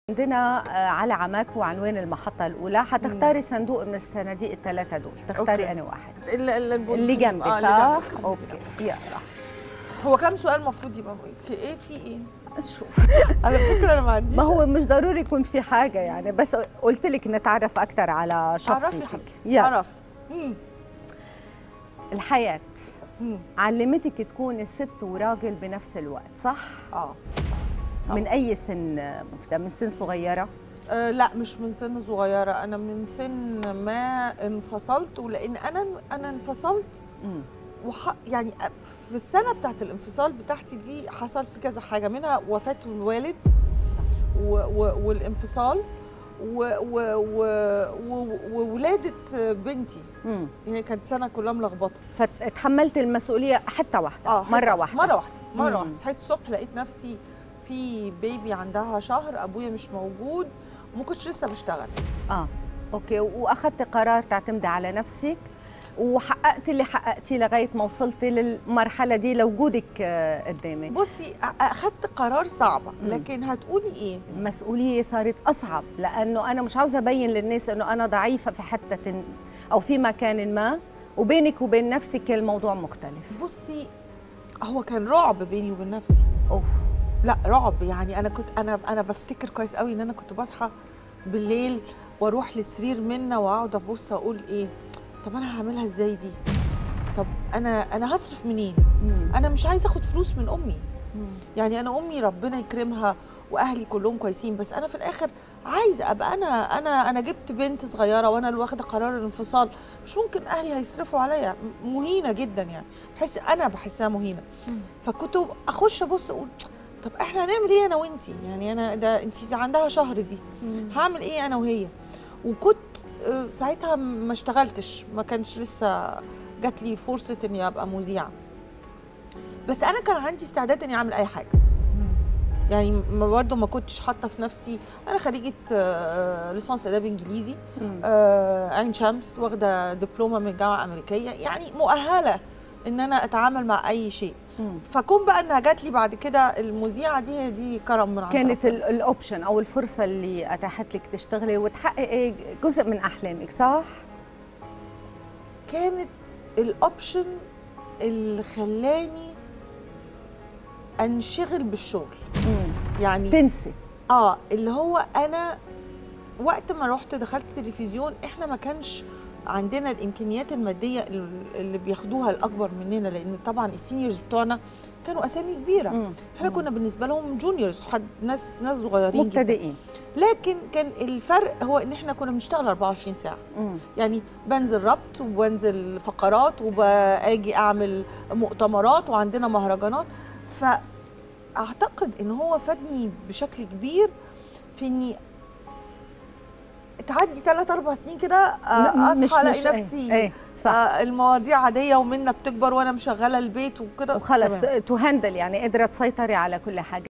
عندنا آه، على عماك وعنوان المحطة الأولى حتختاري صندوق من الصناديق الثلاثة دول تختاري أوكي. أنا واحد ال- ال- البني. اللي جنبي آه، صح؟ اللي جنبي. أوكي يلا هو كم سؤال المفروض يبقى في ايه في ايه؟ نشوف على فكره انا ما عنديش ما هو مش ضروري يكون في حاجة يعني بس قلت لك نتعرف أكثر على عرفي شخصيتك حبيبتي يلا عرف مم. الحياة مم. علمتك تكوني ست وراجل بنفس الوقت صح؟ اه من أي سن مفتى؟ من سن صغيرة؟ آه، لا مش من سن صغيره انا من سن ما انفصلت ولان انا انا انفصلت مم. وح... يعني في السنه بتاعت الانفصال بتاعتي دي حصل في كذا حاجه منها وفاه الوالد و... و... والانفصال و... و... و... و... وولاده بنتي مم. هي كانت سنه كلها ملخبطه فتحملت المسؤولية حتى واحدة اه مرة واحدة مره واحده مره مم. واحده صحيت الصبح لقيت نفسي في بيبي عندها شهر ابويا مش موجود وما كنتش لسه بشتغل اه اوكي واخذتي قرار تعتمدي على نفسك وحققتي اللي حققتيه لغايه ما وصلتي للمرحله دي لوجودك آه، قدامك بصي أ- اخدت قرار صعبه مم. لكن هتقولي ايه المسؤوليه صارت اصعب لانه انا مش عاوزه ابين للناس انه انا ضعيفه في حته او في مكان ما وبينك وبين نفسك الموضوع مختلف بصي هو كان رعب بيني وبين نفسي اوف لا رعب يعني انا كنت انا انا بفتكر كويس قوي ان انا كنت بصحى بالليل واروح للسرير منا واقعد ابص اقول ايه طب انا هعملها ازاي دي طب انا انا هصرف منين مم. انا مش عايزه اخد فلوس من امي مم. يعني انا امي ربنا يكرمها واهلي كلهم كويسين بس انا في الاخر عايزه ابقى انا انا انا جبت بنت صغيره وانا اللي واخده قرار الانفصال مش ممكن اهلي هيصرفوا عليا م- مهينه جدا يعني بحس انا بحسها مهينه مم. فكنت اخش ابص اقول طب احنا هنعمل ايه انا وانتي يعني انا ده انتي عندها شهر دي مم. هعمل ايه انا وهي وكنت آه، ساعتها ما اشتغلتش ما كانش لسه جات لي فرصه اني ابقى مذيعه بس انا كان عندي استعداد اني اعمل اي حاجه يعني ما برضه ما كنتش حاطه في نفسي انا خريجه آه، ليسانس اداب انجليزي مم. آه، عين شمس واخده دبلومه من جامعه امريكيه يعني مؤهله ان انا اتعامل مع اي شيء مم. فكون بقى انها جات لي بعد كده المذيعه دي هي دي كرم من عند كانت ربنا. ال- الاوبشن او الفرصه اللي اتاحت لك تشتغلي وتحققي جزء من احلامك صح؟ كانت الاوبشن اللي خلاني انشغل بالشغل مم. يعني تنسي اه اللي هو انا وقت ما رحت دخلت تلفزيون احنا ما كانش عندنا الامكانيات الماديه ال- اللي بياخدوها الاكبر مننا لان طبعا السينيورز بتوعنا كانوا اسامي كبيره مم. احنا مم. كنا بالنسبه لهم جونيورز حد ناس ناس صغيرين جدا مبتدئين لكن كان الفرق هو ان احنا كنا بنشتغل 24 ساعه مم. يعني بنزل ربط وبنزل فقرات وباجي اعمل مؤتمرات وعندنا مهرجانات فاعتقد ان هو فادني بشكل كبير في اني تعدي ثلاث اربع سنين كده آه، م- مش- اصحى الاقي مش- إيه، نفسي ايه صح آه، المواضيع عاديه ومنا بتكبر وانا مشغله البيت وكده وخلص تمام. تهندل يعني قادره تسيطري على كل حاجه